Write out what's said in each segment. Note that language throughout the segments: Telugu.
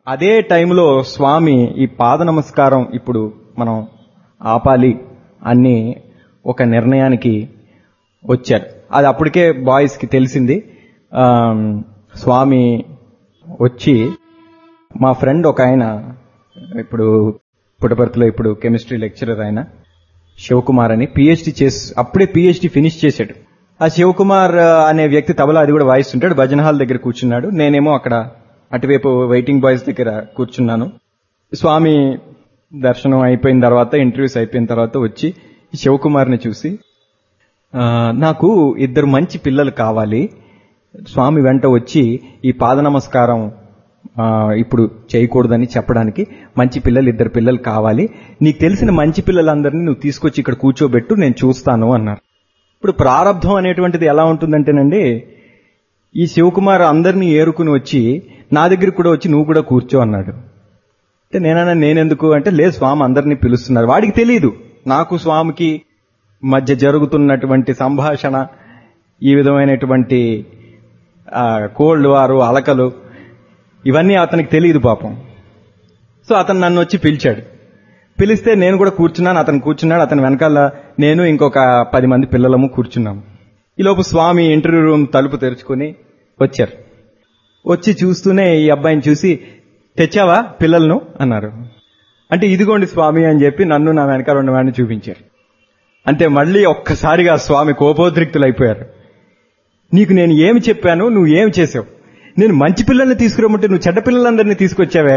అదే టైంలో స్వామి ఈ పాద నమస్కారం ఇప్పుడు మనం ఆపాలి అని ఒక నిర్ణయానికి వచ్చారు అది అప్పటికే బాయ్స్ కి తెలిసింది ఆ, స్వామి వచ్చి మా ఫ్రెండ్ ఒక ఆయన ఇప్పుడు పుట్టపర్తిలో ఇప్పుడు కెమిస్ట్రీ లెక్చరర్ ఆయన శివకుమార్ అని పిహెచ్డి చేసి అప్పుడే పిహెచ్డి ఫినిష్ చేశాడు ఆ శివకుమార్ ఆ, అనే వ్యక్తి తబలా అది కూడా వాయిస్తుంటాడు భజన హాల్ దగ్గర కూర్చున్నాడు నేనేమో అక్కడ అటువైపు వెయిటింగ్ బాయ్స్ దగ్గర కూర్చున్నాను స్వామి దర్శనం అయిపోయిన తర్వాత ఇంటర్వ్యూస్ అయిపోయిన తర్వాత వచ్చి ఈ శివకుమార్ని చూసి ఆ, నాకు ఇద్దరు మంచి పిల్లలు కావాలి స్వామి వెంట వచ్చి ఈ పాద నమస్కారం ఆ, ఇప్పుడు చేయకూడదని చెప్పడానికి మంచి పిల్లలు ఇద్దరు పిల్లలు కావాలి నీకు తెలిసిన మంచి పిల్లలందరినీ నువ్వు తీసుకొచ్చి ఇక్కడ కూర్చోబెట్టు నేను చూస్తాను అన్నారు ఇప్పుడు ప్రారంధం అనేటువంటిది ఎలా ఉంటుందంటేనండి ఈ శివకుమార్ అందరినీ ఏరుకుని వచ్చి నా దగ్గరికి కూడా వచ్చి నువ్వు కూడా కూర్చో అన్నాడు అంటే నేనన్నా నేనెందుకు అంటే లేదు స్వామి అందరినీ పిలుస్తున్నారు వాడికి తెలియదు నాకు స్వామికి మధ్య జరుగుతున్నటువంటి సంభాషణ ఈ విధమైనటువంటి ఆ, కోల్డ్ వారు అలకలు ఇవన్నీ అతనికి తెలియదు పాపం సో అతను నన్ను వచ్చి పిలిచాడు పిలిస్తే నేను కూడా కూర్చున్నాను అతను కూర్చున్నాడు అతని వెనకాల నేను ఇంకొక పది మంది పిల్లలము కూర్చున్నాము ఈలోపు స్వామి ఇంటర్వ్యూ రూమ్ తలుపు తెరుచుకుని వచ్చారు వచ్చి చూస్తూనే ఈ అబ్బాయిని చూసి తెచ్చావా పిల్లలను అన్నారు అంటే ఇదిగోండి స్వామి అని చెప్పి నన్ను నా వెనకాల ఉన్న వాడిని చూపించారు అంటే మళ్ళీ ఒక్కసారిగా స్వామి కోపోద్రిక్తులు అయిపోయారు నీకు నేను ఏమి చెప్పాను నువ్వు ఏమి చేసావు నేను మంచి పిల్లల్ని తీసుకురమ్మంటే నువ్వు చెడ్డ పిల్లలందరినీ తీసుకొచ్చావే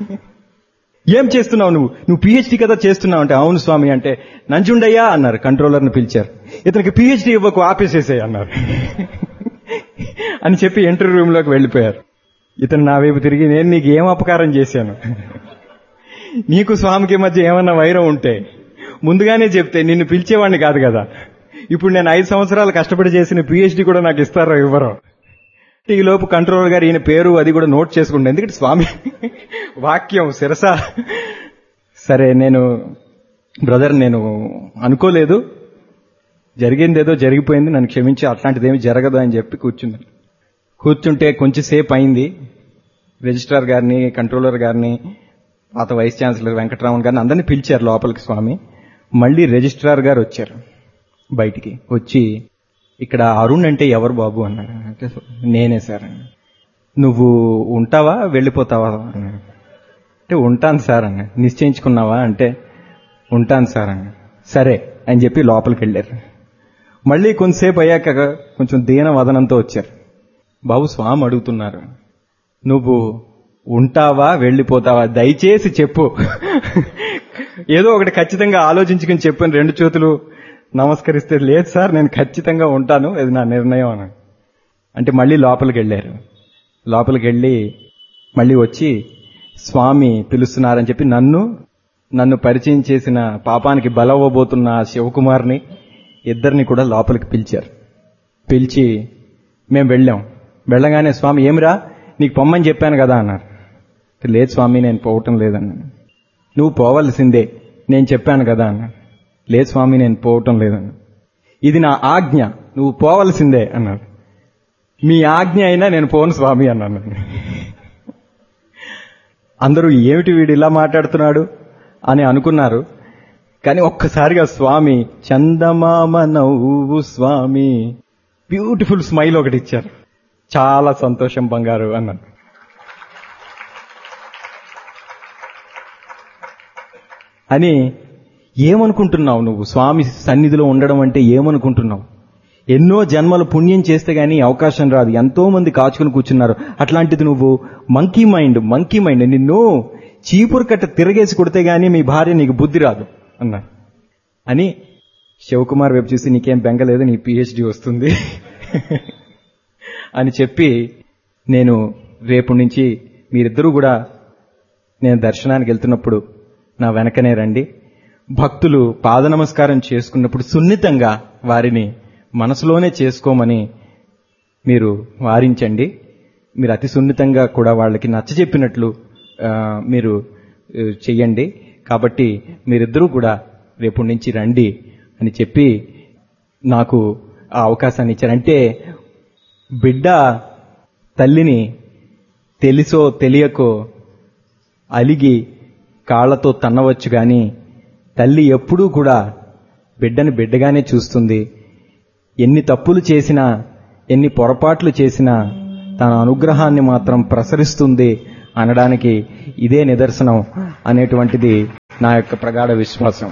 ఏం చేస్తున్నావు నువ్వు నువ్వు పిహెచ్డి కదా చేస్తున్నావు అంటే అవును స్వామి అంటే నంజుండయ్యా అన్నారు కంట్రోలర్ని పిలిచారు ఇతనికి పిహెచ్డి ఇవ్వకు ఆపేసేసాయి అన్నారు అని చెప్పి ఇంటర్వ్యూ రూమ్ లోకి వెళ్ళిపోయారు ఇతను నా వైపు తిరిగి నేను నీకు ఏం అపకారం చేశాను నీకు స్వామికి మధ్య ఏమన్నా వైరం ఉంటే ముందుగానే చెప్తే నిన్ను పిలిచేవాడిని కాదు కదా ఇప్పుడు నేను ఐదు సంవత్సరాలు కష్టపడి చేసిన పిహెచ్డి కూడా నాకు ఇస్తారో ఇవ్వరో ఈ లోపు కంట్రోలర్ గారు ఈయన పేరు అది కూడా నోట్ చేసుకుంటే ఎందుకంటే స్వామి వాక్యం శిరస సరే నేను బ్రదర్ నేను అనుకోలేదు జరిగిందేదో జరిగిపోయింది నన్ను క్షమించి అట్లాంటిది ఏమి జరగదు అని చెప్పి కూర్చున్నాను కూర్చుంటే కొంచెంసేపు అయింది రిజిస్ట్రార్ గారిని కంట్రోలర్ గారిని పాత వైస్ ఛాన్సలర్ వెంకటరామన్ గారిని అందరినీ పిలిచారు లోపలికి స్వామి మళ్ళీ రిజిస్ట్రార్ గారు వచ్చారు బయటికి వచ్చి ఇక్కడ అరుణ్ అంటే ఎవరు బాబు అన్నారు అంటే నేనే సార్ అన్నాడు. నువ్వు ఉంటావా వెళ్ళిపోతావా అన్నాడు. అంటే ఉంటాను సార్ అన్న నిశ్చయించుకున్నావా అంటే ఉంటాను సార్ అన్న సరే అని చెప్పి లోపలికి వెళ్ళారు మళ్ళీ కొంతసేపు అయ్యాక కొంచెం దీన వదనంతో వచ్చారు బాబు స్వామి అడుగుతున్నారు నువ్వు ఉంటావా వెళ్ళిపోతావా దయచేసి చెప్పు ఏదో ఒకటి ఖచ్చితంగా ఆలోచించుకుని చెప్పాను రెండు చేతులు నమస్కరిస్తే లేదు సార్ నేను ఖచ్చితంగా ఉంటాను ఇది నా నిర్ణయం అని అంటే మళ్ళీ లోపలికి వెళ్ళారు లోపలికి వెళ్ళి మళ్ళీ వచ్చి స్వామి పిలుస్తున్నారని చెప్పి నన్ను నన్ను పరిచయం చేసిన పాపానికి బలవ్వబోతున్న ఆ శివకుమార్ని ఇద్దరిని కూడా లోపలికి పిలిచారు పిలిచి మేము వెళ్ళాం వెళ్ళగానే స్వామి ఏమిరా నీకు పొమ్మని చెప్పాను కదా అన్నారు లేదు స్వామి నేను పోవటం లేదన్నాను నువ్వు పోవలసిందే నేను చెప్పాను కదా అన్నాడు లేదు స్వామి నేను పోవటం లేదన్నాడు ఇది నా ఆజ్ఞ నువ్వు పోవలసిందే అన్నాడు మీ ఆజ్ఞ అయినా నేను పోను స్వామి అన్నాను అందరూ ఏమిటి వీడు ఇలా మాట్లాడుతున్నాడు అని అనుకున్నారు కానీ ఒక్కసారిగా స్వామి చందమామ నవ్వు స్వామి బ్యూటిఫుల్ స్మైల్ ఒకటి ఇచ్చారు చాలా సంతోషం బంగారు అన్నాను అని ఏమనుకుంటున్నావు నువ్వు స్వామి సన్నిధిలో ఉండడం అంటే ఏమనుకుంటున్నావు ఎన్నో జన్మలు పుణ్యం చేస్తే గానీ అవకాశం రాదు ఎంతో మంది కాచుకుని కూర్చున్నారు అట్లాంటిది నువ్వు మంకీ మైండ్ మంకీ మైండ్ నిన్ను చీపురు కట్ట తిరగేసి కొడితే గానీ మీ భార్య నీకు బుద్ధి రాదు అన్నారు అని శివకుమార్ వైపు చూసి నీకేం బెంగలేదు నీ పిహెచ్డి వస్తుంది అని చెప్పి నేను రేపు నుంచి మీరిద్దరూ కూడా నేను దర్శనానికి వెళ్తున్నప్పుడు నా వెనకనే రండి భక్తులు పాద నమస్కారం చేసుకున్నప్పుడు సున్నితంగా వారిని మనసులోనే చేసుకోమని మీరు వారించండి మీరు అతి సున్నితంగా కూడా వాళ్ళకి నచ్చ చెప్పినట్లు మీరు ఆ, చెయ్యండి కాబట్టి మీరిద్దరూ కూడా రేపు నుంచి రండి అని చెప్పి నాకు ఆ అవకాశాన్ని ఇచ్చారు అంటే బిడ్డ తల్లిని తెలిసో తెలియకో అలిగి కాళ్లతో తన్నవచ్చు గాని తల్లి ఎప్పుడూ కూడా బిడ్డని బిడ్డగానే చూస్తుంది ఎన్ని తప్పులు చేసినా ఎన్ని పొరపాట్లు చేసినా తన అనుగ్రహాన్ని మాత్రం ప్రసరిస్తుంది అనడానికి ఇదే నిదర్శనం అనేటువంటిది నా యొక్క ప్రగాఢ విశ్వాసం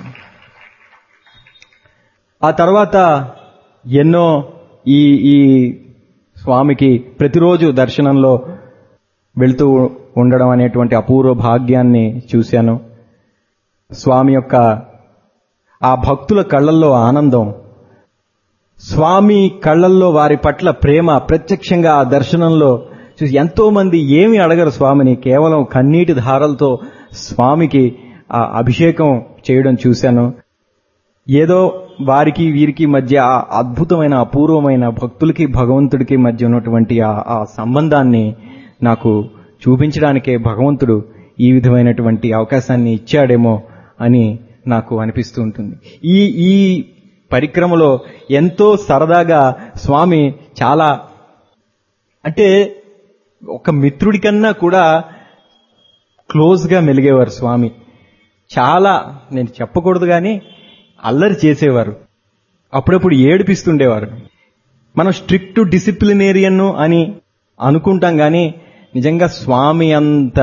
ఆ తర్వాత ఎన్నో ఈ ఈ స్వామికి ప్రతిరోజు దర్శనంలో వెళ్తూ ఉండడం అనేటువంటి అపూర్వ భాగ్యాన్ని చూశాను స్వామి యొక్క ఆ భక్తుల కళ్ళల్లో ఆనందం స్వామి కళ్ళల్లో వారి పట్ల ప్రేమ ప్రత్యక్షంగా ఆ దర్శనంలో చూసి ఎంతో మంది ఏమి అడగరు స్వామిని కేవలం కన్నీటి ధారలతో స్వామికి ఆ అభిషేకం చేయడం చూశాను ఏదో వారికి వీరికి మధ్య ఆ అద్భుతమైన అపూర్వమైన భక్తులకి భగవంతుడికి మధ్య ఉన్నటువంటి ఆ ఆ సంబంధాన్ని నాకు చూపించడానికే భగవంతుడు ఈ విధమైనటువంటి అవకాశాన్ని ఇచ్చాడేమో అని నాకు అనిపిస్తూ ఉంటుంది ఈ ఈ పరిక్రమలో ఎంతో సరదాగా స్వామి చాలా అంటే ఒక మిత్రుడి కన్నా కూడా క్లోజ్గా మెలిగేవారు స్వామి చాలా నేను చెప్పకూడదు కానీ అల్లరి చేసేవారు అప్పుడప్పుడు ఏడిపిస్తుండేవారు మనం స్ట్రిక్ట్ డిసిప్లినేరియన్ అని అనుకుంటాం కానీ నిజంగా స్వామి అంత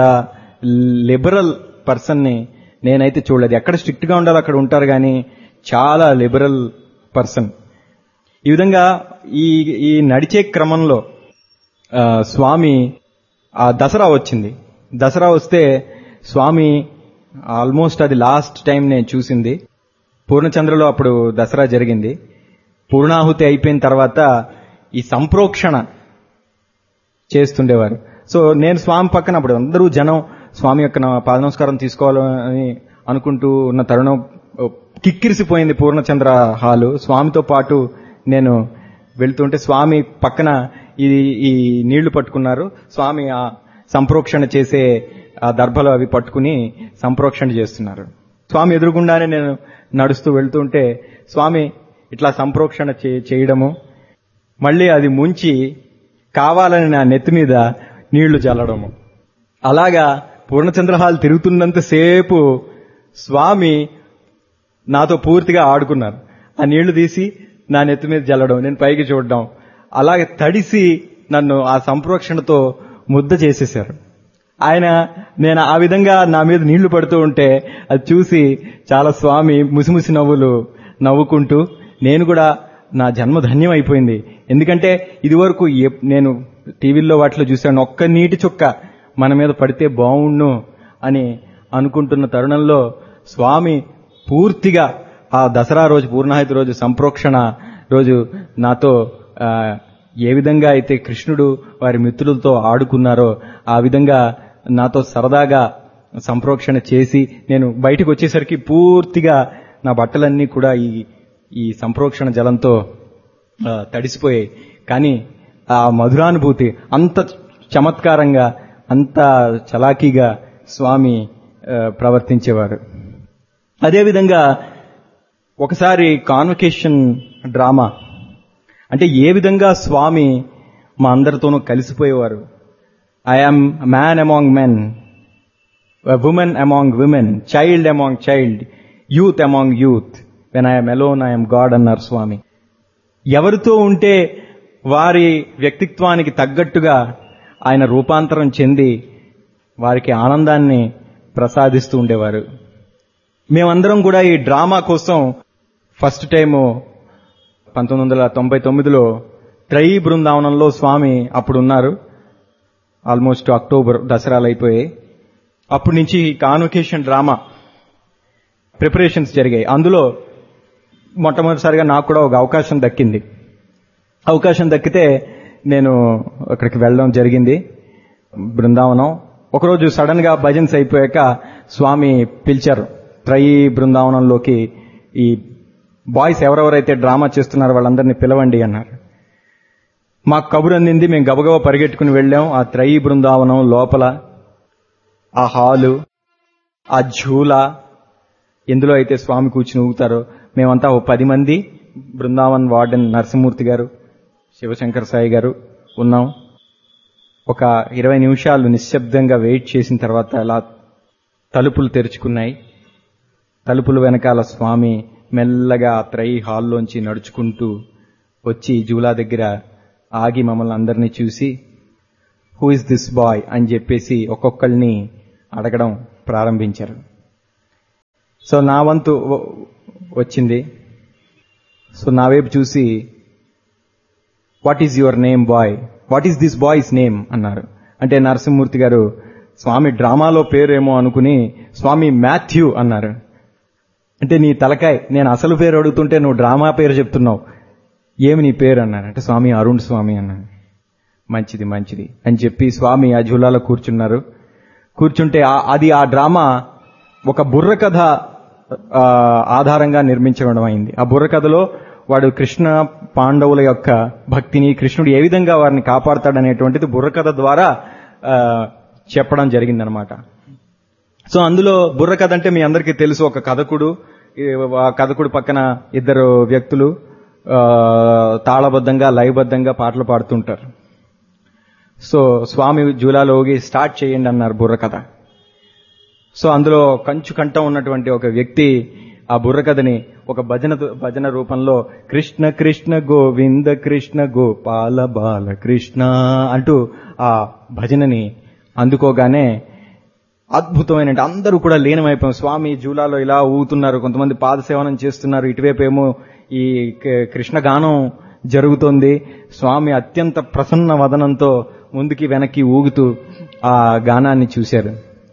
లిబరల్ పర్సన్ని నేనైతే చూడలేదు ఎక్కడ స్ట్రిక్ట్ గా ఉండాలో అక్కడ ఉంటారు కానీ చాలా లిబరల్ పర్సన్ ఈ విధంగా ఈ ఈ నడిచే క్రమంలో ఆ, స్వామి ఆ దసరా వచ్చింది దసరా వస్తే స్వామి ఆల్మోస్ట్ అది లాస్ట్ టైం నేను చూసింది పూర్ణచంద్రలో అప్పుడు దసరా జరిగింది పూర్ణాహుతి అయిపోయిన తర్వాత ఈ సంప్రోక్షణ చేస్తుండేవారు సో నేను స్వామి పక్కన అప్పుడు అందరూ జనం స్వామి యొక్క నా పాద నమస్కారం తీసుకోవాలని అనుకుంటూ ఉన్న తరుణం ఓ, కిక్కిరిసిపోయింది పూర్ణచంద్ర హాలు స్వామితో పాటు నేను వెళ్తుంటే స్వామి పక్కన ఈ ఈ నీళ్లు పట్టుకున్నారు స్వామి ఆ సంప్రోక్షణ చేసే ఆ దర్భలు అవి పట్టుకుని సంప్రోక్షణ చేస్తున్నారు స్వామి ఎదురుగుండానే నేను నడుస్తూ వెళ్తుంటే స్వామి ఇట్లా సంప్రోక్షణ చే- చేయడము మళ్ళీ అది ముంచి కావాలని నా నెత్తి మీద నీళ్లు చల్లడము అలాగా పూర్ణచంద్రహాల్ తిరుగుతున్నంతసేపు స్వామి నాతో పూర్తిగా ఆడుకున్నారు ఆ నీళ్లు తీసి నా నెత్తి మీద జల్లడం నేను పైకి చూడడం అలాగే తడిసి నన్ను ఆ సంప్రోక్షణతో ముద్ద చేసేశారు ఆయన నేను ఆ విధంగా నా మీద నీళ్లు పడుతూ ఉంటే అది చూసి చాలా స్వామి ముసిముసి నవ్వులు నవ్వుకుంటూ నేను కూడా నా జన్మ ధన్యం అయిపోయింది ఎందుకంటే ఇదివరకు ఎప్- నేను టీవీల్లో వాటిలో చూశాను ఒక్క నీటి చుక్క మన మీద పడితే బాగుండు అని అనుకుంటున్న తరుణంలో స్వామి పూర్తిగా ఆ దసరా రోజు పూర్ణాహితి రోజు సంప్రోక్షణ రోజు నాతో ఆ, ఏ విధంగా అయితే కృష్ణుడు వారి మిత్రులతో ఆడుకున్నారో ఆ విధంగా నాతో సరదాగా సంప్రోక్షణ చేసి నేను బయటకు వచ్చేసరికి పూర్తిగా నా బట్టలన్నీ కూడా ఈ ఈ సంప్రోక్షణ జలంతో ఆ, తడిసిపోయాయి కానీ ఆ మధురానుభూతి అంత చమత్కారంగా అంత చలాకీగా స్వామి ఆ, ప్రవర్తించేవారు అదేవిధంగా ఒకసారి కాన్వకేషన్ డ్రామా అంటే ఏ విధంగా స్వామి మా అందరితోనూ కలిసిపోయేవారు I'm man among men women among women child among child youth among youth when I'm alone I'm God అన్నారు స్వామి ఎవరితో ఉంటే వారి వ్యక్తిత్వానికి తగ్గట్టుగా ఆయన రూపాంతరం చెంది వారికి ఆనందాన్ని ప్రసాదిస్తూ ఉండేవారు మేమందరం కూడా ఈ డ్రామా కోసం ఫస్ట్ టైము పంతొమ్మిది వందల తొంభై తొమ్మిదిలో త్రయీ బృందావనంలో స్వామి అప్పుడు ఉన్నారు ఆల్మోస్ట్ అక్టోబర్ దసరాలు అయిపోయాయి అప్పటి నుంచి కాన్వకేషన్ డ్రామా ప్రిపరేషన్స్ జరిగాయి అందులో మొట్టమొదటిసారిగా నాకు కూడా ఒక అవకాశం దక్కింది అవకాశం దక్కితే నేను అక్కడికి వెళ్ళడం జరిగింది బృందావనం ఒకరోజు సడన్ గా భజన్స్ అయిపోయాక స్వామి పిలిచారు త్రయీ బృందావనంలోకి ఈ బాయ్స్ ఎవరెవరైతే డ్రామా చేస్తున్నారో వాళ్ళందరినీ పిలవండి అన్నారు మాకు కబురు అందింది మేము గబగబా పరిగెట్టుకుని వెళ్ళాం ఆ త్రయీ బృందావనం లోపల ఆ హాలు ఆ ఝూలా ఎందులో అయితే స్వామి కూర్చుని ఊగుతారో మేమంతా ఓ పది మంది బృందావన్ వార్డెన్ నరసింహమూర్తి గారు శివశంకర్ సాయి గారు ఉన్నాం ఒక ఇరవై నిమిషాలు నిశ్శబ్దంగా వెయిట్ చేసిన తర్వాత అలా తలుపులు తెరుచుకున్నాయి తలుపుల వెనకాల స్వామి మెల్లగా ఆ త్రై హాల్లోంచి నడుచుకుంటూ వచ్చి జూలా దగ్గర ఆగి మమ్మల్ని అందరినీ చూసి హూ ఇస్ దిస్ బాయ్ అని చెప్పేసి ఒక్కొక్కళ్ళని అడగడం ప్రారంభించారు సో నా వంతు వ- వచ్చింది సో నా వైపు చూసి what is your name boy what is this boy's name అన్నారు అంటే నరసింహమూర్తి గారు స్వామి డ్రామాలో పేరేమో అనుకుని స్వామి మాథ్యూ అన్నారు అంటే నీ తలకాయ్ నేను అసలు పేరు అడుగుతుంటే నువ్వు డ్రామా పేరు చెప్తున్నావు ఏమి నీ పేరు అన్నారు అంటే స్వామి అరుణ్ స్వామి అన్నాను మంచిది మంచిది అని చెప్పి స్వామి ఆ జూలాలో కూర్చున్నారు కూర్చుంటే ఆ- అది ఆ డ్రామా ఒక బుర్ర కథ ఆ, ఆధారంగా నిర్మించడం అయింది ఆ బుర్ర కథలో వాడు కృష్ణ పాండవుల యొక్క భక్తిని కృష్ణుడు ఏ విధంగా వారిని కాపాడతాడనేటువంటిది బుర్ర కథ ద్వారా ఆ, చెప్పడం జరిగిందనమాట సో అందులో బుర్ర కథ అంటే మీ అందరికీ తెలుసు ఒక కథకుడు ఈ ఆ కథకుడు పక్కన ఇద్దరు వ్యక్తులు ఆ, తాళబద్ధంగా లయబద్ధంగా పాటలు పాడుతుంటారు సో స్వామి జూలాలోగి స్టార్ట్ చేయండి అన్నారు బుర్ర కథ సో అందులో కంచు కంఠం ఉన్నటువంటి ఒక వ్యక్తి ఆ బుర్ర కథని ఒక భజన భజన రూపంలో కృష్ణ కృష్ణ గోవింద కృష్ణ గోపాల బాల కృష్ణ అంటూ ఆ భజనని అందుకోగానే అద్భుతమైన అందరూ కూడా లీనమైపోయాం స్వామి జూలాలో ఇలా ఊగుతున్నారు కొంతమంది పాదసేవనం చేస్తున్నారు ఇటువైపు ఏమో ఈ క- కృష్ణ గానం జరుగుతోంది స్వామి అత్యంత ప్రసన్న వదనంతో ముందుకి వెనక్కి ఊగుతూ ఆ గానాన్ని చూశారు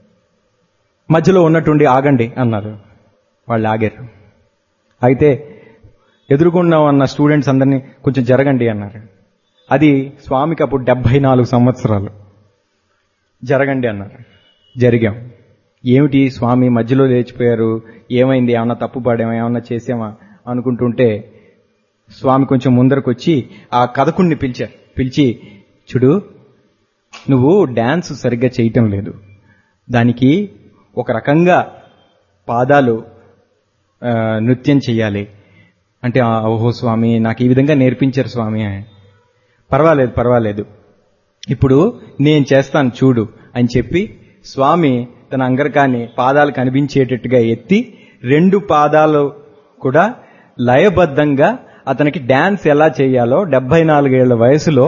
మధ్యలో ఉన్నట్టుండి ఆగండి అన్నారు వాళ్ళు ఆగారు అయితే ఎదురుగుండా ఉన్న స్టూడెంట్స్ అందరినీ కొంచెం జరగండి అన్నారు అది స్వామికి అప్పుడు డెబ్బై నాలుగు సంవత్సరాలు జరగండి అన్నారు జరిగాం ఏమిటి స్వామి మధ్యలో లేచిపోయారు ఏమైంది ఏమన్నా తప్పు పాడామా ఏమన్నా చేసామా అనుకుంటుంటే స్వామి కొంచెం ముందరకు వచ్చి ఆ కథకుణ్ణి పిలిచారు పిలిచి చూడు నువ్వు డాన్స్ సరిగ్గా చేయటం లేదు దానికి ఒక రకంగా పాదాలు ఆ, నృత్యం చెయ్యాలి అంటే "ఆ, ఓహో స్వామి నాకు ఈ విధంగా నేర్పించారు స్వామి పర్వాలేదు పర్వాలేదు ఇప్పుడు నేను చేస్తాను చూడు అని చెప్పి స్వామి తన అంగరకాన్ని పాదాలు కనిపించేటట్టుగా ఎత్తి రెండు పాదాలు కూడా లయబద్ధంగా అతనికి డాన్స్ ఎలా చేయాలో డెబ్బై నాలుగేళ్ల వయసులో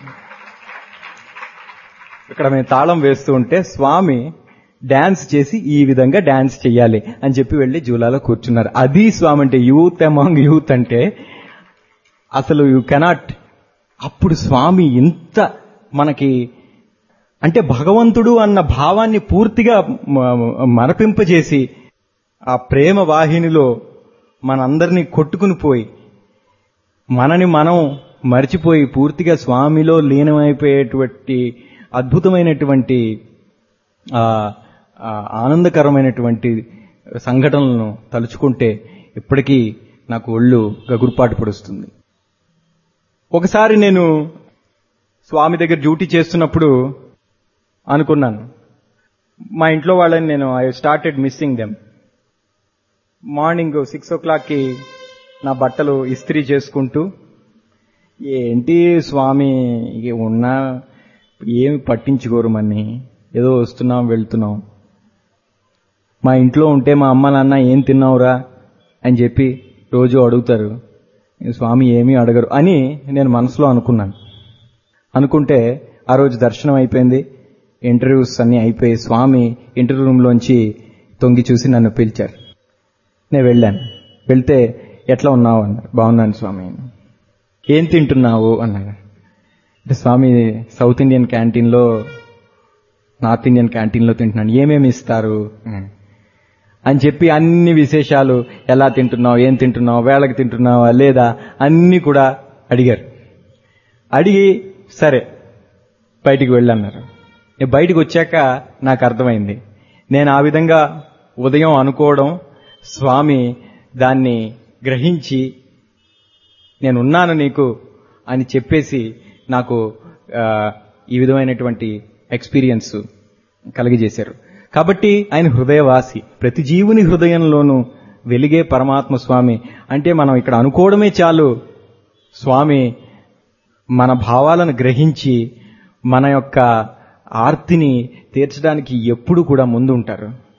ఇక్కడ మేము తాళం వేస్తూ ఉంటే స్వామి డాన్స్ చేసి ఈ విధంగా డాన్స్ చెయ్యాలి అని చెప్పి వెళ్లి జూలాలో కూర్చున్నారు అది స్వామి అంటే యూత్ అమాంగ్ యూత్ అంటే అసలు యూ కెనాట్ అప్పుడు స్వామి ఇంత మనకి అంటే భగవంతుడు అన్న భావాన్ని పూర్తిగా మ- మరపింపజేసి ఆ ప్రేమ వాహినిలో మనందరినీ కొట్టుకుని పోయి మనని మనం మర్చిపోయి పూర్తిగా స్వామిలో లీనమైపోయేటువంటి అద్భుతమైనటువంటి ఆ, ఆ, ఆనందకరమైనటువంటి సంఘటనలను తలుచుకుంటే ఇప్పటికీ నాకు ఒళ్ళు గగురుపాటు పడుస్తుంది ఒకసారి నేను స్వామి దగ్గర డ్యూటీ చేస్తున్నప్పుడు అనుకున్నాను మా ఇంట్లో వాళ్ళని నేను I started missing them morning six ఓ క్లాక్కి నా బట్టలు ఇస్త్రీ చేసుకుంటూ ఏంటి స్వామి ఇక ఉన్నా ఏమి పట్టించుకోరు మన్ని ఏదో వస్తున్నాం వెళ్తున్నాం మా ఇంట్లో ఉంటే మా అమ్మ నాన్న ఏం తిన్నావురా అని చెప్పి రోజు అడుగుతారు స్వామి ఏమీ అడగరు అని నేను మనసులో అనుకున్నాను అనుకుంటే ఆ రోజు దర్శనం అయిపోయింది ఇంటర్వ్యూస్ అన్ని అయిపోయి స్వామి ఇంటర్వ్యూ రూమ్లోంచి తొంగి చూసి నన్ను పిలిచారు నేను వెళ్ళాను వెళ్తే ఎట్లా ఉన్నావు అన్నారు బాగున్నాను స్వామి ఏం తింటున్నావు అన్నారు అంటే స్వామి సౌత్ ఇండియన్ క్యాంటీన్లో నార్త్ ఇండియన్ క్యాంటీన్లో తింటున్నాను ఏమేమి ఇస్తారు అన్నారు. అని చెప్పి అన్ని విశేషాలు ఎలా తింటున్నావు ఏం తింటున్నావు వేళకి తింటున్నావా లేదా అన్ని కూడా అడిగారు అడిగి సరే బయటికి వెళ్ళన్నారు నేను బయటికి వచ్చాక నాకు అర్థమైంది నేను ఆ విధంగా ఉదయం అనుకోవడం స్వామి దాన్ని గ్రహించి నేను ఉన్నాను నీకు అని చెప్పేసి నాకు ఆ, ఈ విధమైనటువంటి ఎక్స్పీరియన్స్ కలిగజేశారు కాబట్టి ఆయన హృదయవాసి ప్రతి జీవుని హృదయంలోనూ వెలిగే పరమాత్మ స్వామి అంటే మనం ఇక్కడ అనుకోవడమే చాలు స్వామి మన భావాలను గ్రహించి మన యొక్క ఆర్తిని తీర్చడానికి ఎప్పుడు కూడా ముందు ఉంటారు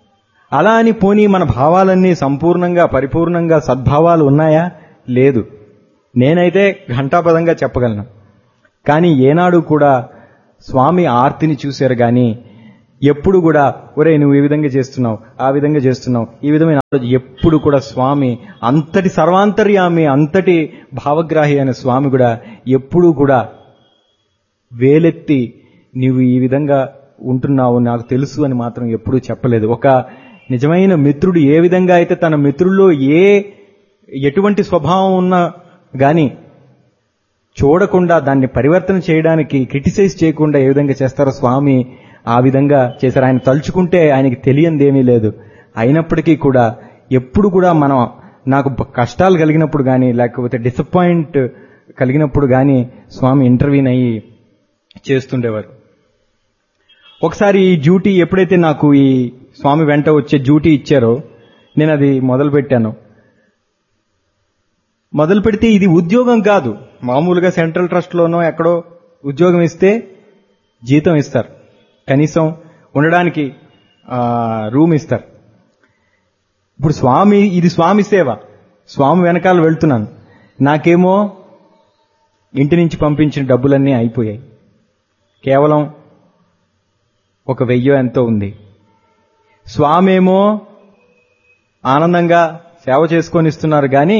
అలా అని పోనీ మన భావాలన్నీ సంపూర్ణంగా పరిపూర్ణంగా సద్భావాలు ఉన్నాయా లేదు నేనైతే ఘంటాపదంగా చెప్పగలను కానీ ఏనాడు కూడా స్వామి ఆర్తిని చూశారు కానీ ఎప్పుడు కూడా ఒరే నువ్వు ఈ విధంగా చేస్తున్నావు ఆ విధంగా చేస్తున్నావు ఈ విధమైన ఆలోచన ఎప్పుడు కూడా స్వామి అంతటి సర్వాంతర్యామి అంతటి భావగ్రాహి అయిన స్వామి కూడా ఎప్పుడూ కూడా వేలెత్తి నీవు ఈ విధంగా ఉంటున్నావు నాకు తెలుసు అని మాత్రం ఎప్పుడూ చెప్పలేదు ఒక నిజమైన మిత్రుడు ఏ విధంగా అయితే తన మిత్రుల్లో ఏ ఎటువంటి స్వభావం ఉన్నా గాని చూడకుండా దాన్ని పరివర్తన చేయడానికి క్రిటిసైజ్ చేయకుండా ఏ విధంగా చేస్తారో స్వామి ఆ విధంగా చేశారు ఆయన తలుచుకుంటే ఆయనకి తెలియంది ఏమీ లేదు అయినప్పటికీ కూడా ఎప్పుడు కూడా మనం నాకు బ- కష్టాలు కలిగినప్పుడు కానీ లేకపోతే డిసప్పాయింట్ కలిగినప్పుడు కానీ స్వామి ఇంటర్వ్యూన్ అయ్యి చేస్తుండేవారు ఒకసారి ఈ డ్యూటీ ఎప్పుడైతే నాకు ఈ స్వామి వెంట వచ్చే డ్యూటీ ఇచ్చారో నేను అది మొదలు పెట్టాను మొదలు పెడితే ఇది ఉద్యోగం కాదు మామూలుగా సెంట్రల్ ట్రస్ట్ లోనో ఎక్కడో ఉద్యోగం ఇస్తే జీతం ఇస్తారు కనీసం ఉండడానికి ఆ, రూమ్ ఇస్తారు ఇప్పుడు స్వామి ఇది స్వామి సేవ స్వామి వెనకాల వెళ్తున్నాను నాకేమో ఇంటి నుంచి పంపించిన డబ్బులన్నీ అయిపోయాయి కేవలం ఒక వెయ్యో ఎంతో ఉంది స్వామి ఏమో ఆనందంగా సేవ చేసుకొని ఇస్తున్నారు కానీ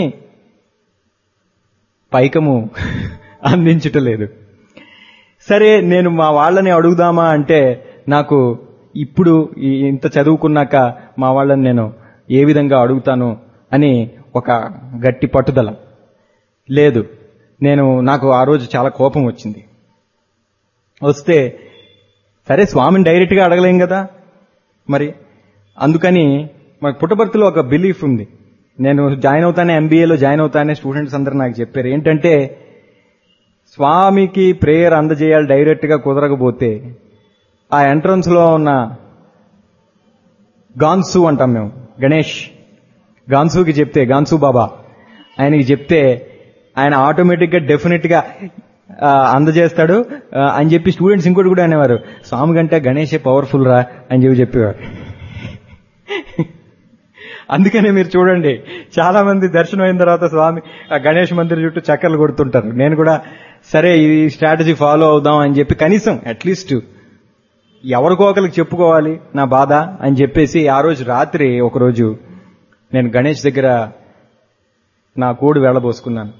పైకము అందించటం లేదు సరే నేను మా వాళ్ళని అడుగుదామా అంటే నాకు ఇప్పుడు ఈ ఇంత చదువుకున్నాక మా వాళ్ళని నేను ఏ విధంగా అడుగుతాను అని ఒక గట్టి పట్టుదల లేదు నేను నాకు ఆ రోజు చాలా కోపం వచ్చింది వస్తే సరే స్వామిని డైరెక్ట్గా అడగలేం కదా మరి అందుకని మాకు పుట్టపర్తిలో ఒక బిలీఫ్ ఉంది నేను జాయిన్ అవుతానే ఎంబీఏలో జాయిన్ అవుతానే స్టూడెంట్స్ అందరూ నాకు చెప్పారు ఏంటంటే స్వామికి ప్రేయర్ అందజేయాలి డైరెక్ట్గా కుదరకపోతే ఆ ఎంట్రన్స్ లో ఉన్న గాన్సు అంటాం మేము గణేష్ గాన్సుకి చెప్తే గాన్సు బాబా ఆయనకి చెప్తే ఆయన ఆటోమేటిక్ గా డెఫినెట్ గా ఆ, అందజేస్తాడు ఆ, అని చెప్పి స్టూడెంట్స్ ఇంకోటి కూడా అనేవారు స్వామి కంటే గణేషే పవర్ఫుల్ రా అని చెప్పి చెప్పేవారు అందుకనే మీరు చూడండి చాలా మంది దర్శనం అయిన తర్వాత స్వామి ఆ గణేష్ మందిర్ చుట్టూ చక్కర్లు కొడుతుంటారు నేను కూడా సరే ఈ స్ట్రాటజీ ఫాలో అవుదాం అని చెప్పి కనీసం అట్లీస్ట్ ఎవరికో ఒకరికి చెప్పుకోవాలి నా బాధ అని చెప్పేసి ఆ రోజు రాత్రి ఒకరోజు నేను గణేష్ దగ్గర నా కోడి వెళ్ళబోసుకున్నాను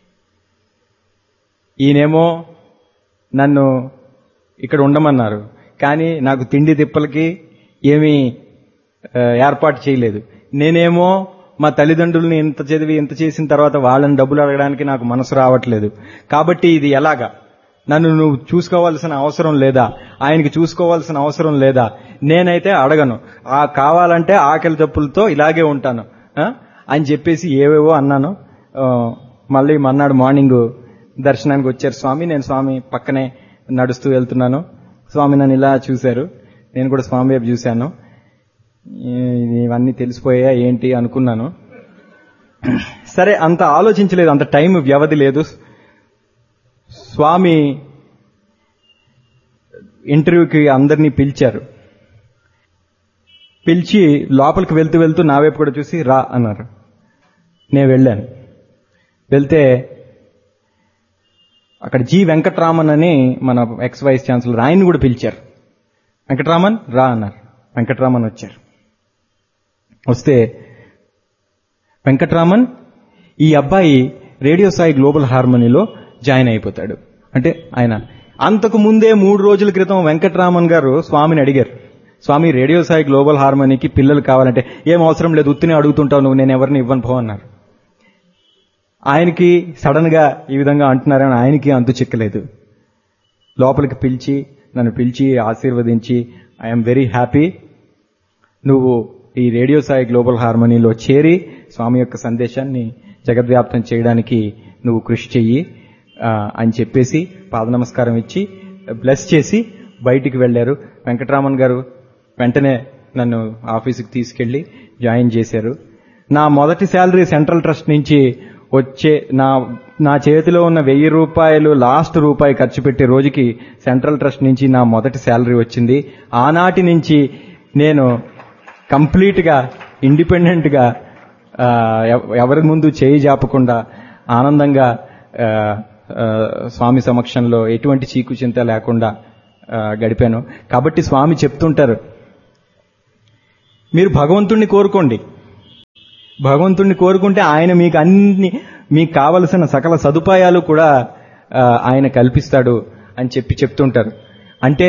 ఈయనేమో నన్ను ఇక్కడ ఉండమన్నారు కానీ నాకు తిండి తిప్పలకి ఏమీ ఆ, ఏర్పాటు చేయలేదు నేనేమో మా తల్లిదండ్రుల్ని ఇంత చదివి ఇంత చేసిన తర్వాత వాళ్ళని డబ్బులు అడగడానికి నాకు మనసు రావట్లేదు కాబట్టి ఇది ఎలాగా నన్ను నువ్వు చూసుకోవాల్సిన అవసరం లేదా ఆయనకి చూసుకోవాల్సిన అవసరం లేదా నేనైతే అడగను ఆ కావాలంటే ఆకలి తప్పులతో ఇలాగే ఉంటాను ఆ? అని చెప్పేసి ఏవేవో అన్నాను ఆ, మళ్ళీ మన్నాడు మార్నింగ్ దర్శనానికి వచ్చారు స్వామి నేను స్వామి పక్కనే నడుస్తూ వెళ్తున్నాను స్వామి నన్ను ఇలా చూశారు నేను కూడా స్వామి వైపు చూశాను ఈ- ఇవన్నీ తెలిసిపోయా ఏంటి అనుకున్నాను సరే అంత ఆలోచించలేదు అంత టైం వ్యవధి లేదు స్వామి ఇంటర్వ్యూకి అందరినీ పిలిచారు పిలిచి లోపలికి వెళ్తూ వెళ్తూ నా వైపు కూడా చూసి రా అన్నారు నేను వెళ్ళాను వెళ్తే అక్కడ జి వెంకట్రామన్ అని మన ఎక్స్ వైస్ ఛాన్సలర్ ఆయన్ని కూడా పిలిచారు వెంకట్రామన్ రా అన్నారు వెంకట్రామన్ వచ్చారు వస్తే వెంకట్రామన్ ఈ అబ్బాయి రేడియో సాయి గ్లోబల్ హార్మనీలో జాయిన్ అయిపోతాడు అంటే ఆయన అంతకు ముందే మూడు రోజుల క్రితం వెంకట్రామన్ గారు స్వామిని అడిగారు స్వామి రేడియో సాయి గ్లోబల్ హార్మనీకి పిల్లలు కావాలంటే ఏం అవసరం లేదు ఉత్తినే అడుగుతుంటావు నువ్వు నేను ఎవరిని ఇవ్వను పో అన్నారు ఆయనకి సడన్ గా ఈ విధంగా అంటున్నారని ఆయనకి అంతు చిక్కలేదు లోపలికి పిలిచి నన్ను పిలిచి ఆశీర్వదించి ఐఎమ్ వెరీ హ్యాపీ నువ్వు ఈ రేడియో సాయి గ్లోబల్ హార్మనీలో చేరి స్వామి యొక్క సందేశాన్ని జగద్వ్యాప్తం చేయడానికి నువ్వు కృషి చెయ్యి ఆ, అని చెప్పేసి పాద నమస్కారం ఇచ్చి బ్లెస్ చేసి బయటికి వెళ్లారు వెంకటరామన్ గారు వెంటనే నన్ను ఆఫీసుకి తీసుకెళ్లి జాయిన్ చేశారు నా మొదటి శాలరీ సెంట్రల్ ట్రస్ట్ నుంచి వచ్చే నా నా చేతిలో ఉన్న వెయ్యి రూపాయలు లాస్ట్ రూపాయి ఖర్చు పెట్టే రోజుకి సెంట్రల్ ట్రస్ట్ నుంచి నా మొదటి శాలరీ వచ్చింది ఆనాటి నుంచి నేను కంప్లీట్ గా ఇండిపెండెంట్ గా ఆ, ఎవ- ఎవరి ముందు చేయి జాపకుండా ఆనందంగా ఆ, ఆ, స్వామి సమక్షంలో ఎటువంటి చీకు చింత లేకుండా ఆ, గడిపాను కాబట్టి స్వామి చెప్తుంటారు మీరు భగవంతుణ్ణి కోరుకోండి భగవంతుణ్ణి కోరుకుంటే ఆయన మీకు అన్ని మీకు కావలసిన సకల సదుపాయాలు కూడా ఆ, ఆయన కల్పిస్తాడు అని చెప్పి చెప్తుంటారు అంటే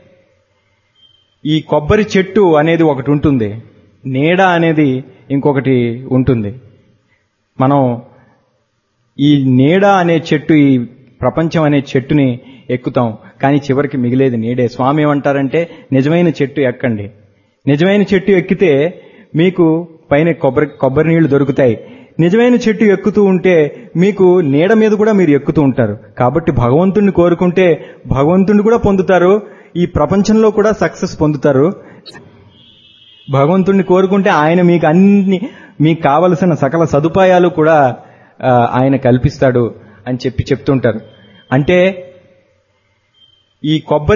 ఈ కొబ్బరి చెట్టు అనేది ఒకటి ఉంటుంది నీడ అనేది ఇంకొకటి ఉంటుంది మనం ఈ నీడ అనే చెట్టు ఈ ప్రపంచం అనే చెట్టుని ఎక్కుతాం కానీ చివరికి మిగిలేది నీడే స్వామి ఏమంటారంటే నిజమైన చెట్టు ఎక్కండి నిజమైన చెట్టు ఎక్కితే మీకు పైన కొబ్బరి కొబ్బరి నీళ్లు దొరుకుతాయి నిజమైన చెట్టు ఎక్కుతూ ఉంటే మీకు నీడ మీద కూడా మీరు ఎక్కుతూ ఉంటారు కాబట్టి భగవంతుణ్ణి కోరుకుంటే భగవంతుణ్ణి కూడా పొందుతారు ఈ ప్రపంచంలో కూడా సక్సెస్ పొందుతారు భగవంతుణ్ణి కోరుకుంటే ఆయన మీకు అన్ని మీకు కావలసిన సకల సదుపాయాలు కూడా ఆ, ఆయన కల్పిస్తాడు అని చెప్పి చెప్తుంటారు అంటే ఈ కొబ్బరి